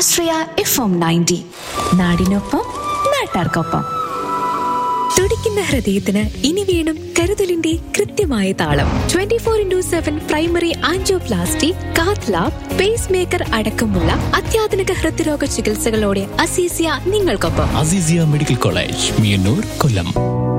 ആശ്രയ F M ninety നാടിനൊപ്പം നാട്ടാർക്കൊപ്പം തുടിക്കുന്ന ഹൃദയത്തിന് ഇനി വീണ്ടും കരുതലിന്റെ കൃത്യമായ താളം twenty four into seven primary angioplasty cath lab pacemaker അടക്കമുള്ള അത്യാധുനിക ഹൃദ്രോഗ ചികിത്സകളോടെ അസീസിയ നിങ്ങൾക്കൊപ്പം Azeezia medical college Meeyannoor Kollam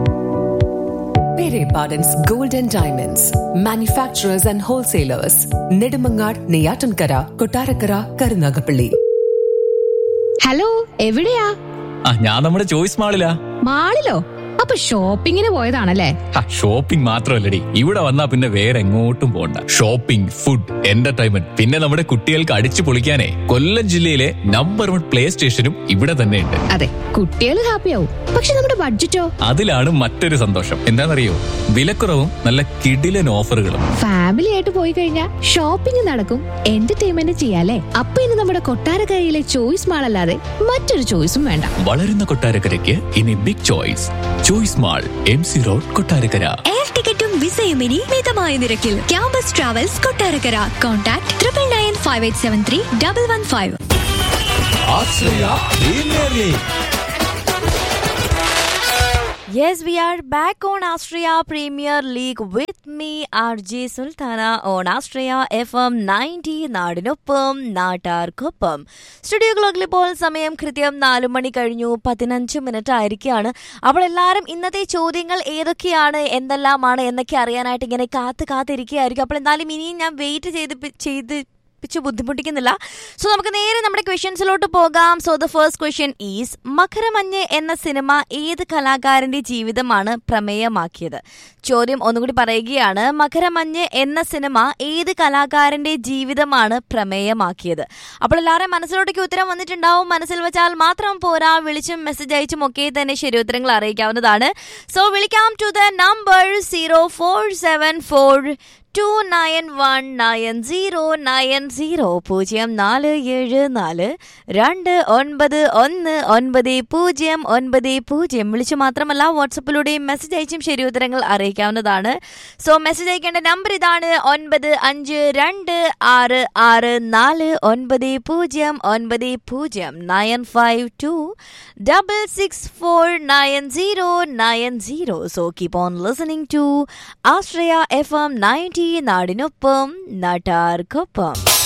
Pere Pardon's Gold and Diamonds, manufacturers and wholesalers, Nedumangad, Neyatankara, Kotarakara, Karunagapalli. Hello എവിടെയാ ആ ഞാൻ നമ്മുടെ ചോയ്സ് മാളിലാ മാളിലോ അപ്പൊ ഷോപ്പിങ്ങിന് പോയതാണല്ലേ ഷോപ്പിംഗ് മാത്രമല്ലടി ഇവിടെ വന്നാ പിന്നെ വേറെ എങ്ങോട്ടും പോണ്ട ഷോപ്പിംഗ് ഫുഡ് എന്റർടൈൻമെന്റ് പിന്നെ നമ്മുടെ കുട്ടികൾക്ക് അടിച്ചു പൊളിക്കാനേ കൊല്ലം ജില്ലയിലെ നമ്പർ വൺ പ്ലേ സ്റ്റേഷനും ഇവിടെ തന്നെയുണ്ട് അതെ കുട്ടികൾ ഹാപ്പിയാവും പക്ഷെ നമ്മുടെ ബഡ്ജറ്റോ അതിലാണ് മറ്റൊരു സന്തോഷം എന്താണെന്നറിയോ വിലക്കുറവും നല്ല കിടിലൻ ഓഫറുകളും ഫാമിലി ആയിട്ട് പോയി കഴിഞ്ഞാൽ ഷോപ്പിംഗ് നടക്കും എന്റർടൈൻമെന്റ് ചെയ്യാലേ അപ്പൊ ഇനി നമ്മുടെ കൊട്ടാരക്കരയിലെ ചോയ്സ് മാൾ അല്ലാതെ മറ്റൊരു ചോയ്സും വേണ്ട വളരുന്ന കൊട്ടാരക്കരയ്ക്ക് ഇനി big choice choice mall M C road Kottarakkara air ടിക്കറ്റും വിസയും ഇനി മിതമായ നിരക്കിൽ campus travels Kottarakkara contact triple nine five eight seven three double one five Yes, we are back on Austria Premier League with me, RJ Sultana, on Austria FM 90 നാടിനൊപ്പം നാട്ടാർക്കൊപ്പം studio ക്ലോക്കിൽ ഇപ്പോൾ സമയം കൃത്യം നാലു മണി കഴിഞ്ഞു പതിനഞ്ച് മിനിറ്റ് ആയിരിക്കുകയാണ് അപ്പോൾ എല്ലാവരും ഇന്നത്തെ ചോദ്യങ്ങൾ ഏതൊക്കെയാണ് എന്തെല്ലാമാണ് എന്നൊക്കെ അറിയാനായിട്ട് ഇങ്ങനെ കാത്ത് കാത്തിരിക്കുകയായിരിക്കും അപ്പോൾ എന്തായാലും ഇനിയും ഞാൻ വെയിറ്റ് ചെയ്ത് പി- ചെയ്ത് പ്പിച്ച് ബുദ്ധിമുട്ടിക്കുന്നില്ല സോ നമുക്ക് നേരെ നമ്മുടെ ക്വസ്റ്റ്യൻസിലോട്ട് പോകാം so the first question is Makaramanju എന്ന സിനിമ ഏത് കലാകാരന്റെ ജീവിതമാണ് പ്രമേയമാക്കിയത് ചോദ്യം ഒന്നുകൂടി പറയുകയാണ് മകരമഞ്ഞ് എന്ന സിനിമ ഏത് കലാകാരന്റെ ജീവിതമാണ് പ്രമേയമാക്കിയത് അപ്പോൾ എല്ലാവരും മനസ്സിലോട്ടേക്ക് ഉത്തരം വന്നിട്ടുണ്ടാവും മനസ്സിൽ വെച്ചാൽ മാത്രം പോരാ വിളിച്ചും മെസ്സേജ് അയച്ചും ഒക്കെ തന്നെ ശരി ഉത്തരങ്ങൾ അറിയിക്കാവുന്നതാണ് സോ വിളിക്കാം to the number zero four seven four two nine one nine zero nine zero പൂജ്യം നാല് ഏഴ് നാല് രണ്ട് ഒൻപത് ഒന്ന് ഒൻപത് പൂജ്യം ഒൻപത് പൂജ്യം വിളിച്ചു മാത്രമല്ല വാട്സപ്പിലൂടെയും മെസ്സേജ് അയച്ചും ശരി ഉത്തരങ്ങൾ അറിയിക്കാവുന്നതാണ് സോ മെസ്സേജ് അയക്കേണ്ട നമ്പർ ഇതാണ് ഒൻപത് അഞ്ച് രണ്ട് ആറ് ആറ് നാല് ഒൻപത് പൂജ്യം ഒൻപത് പൂജ്യം nine five two double six four nine zero nine zero so keep on listening to Ashraya F M ninety നാടിനൊപ്പം നാട്ടാർക്കൊപ്പം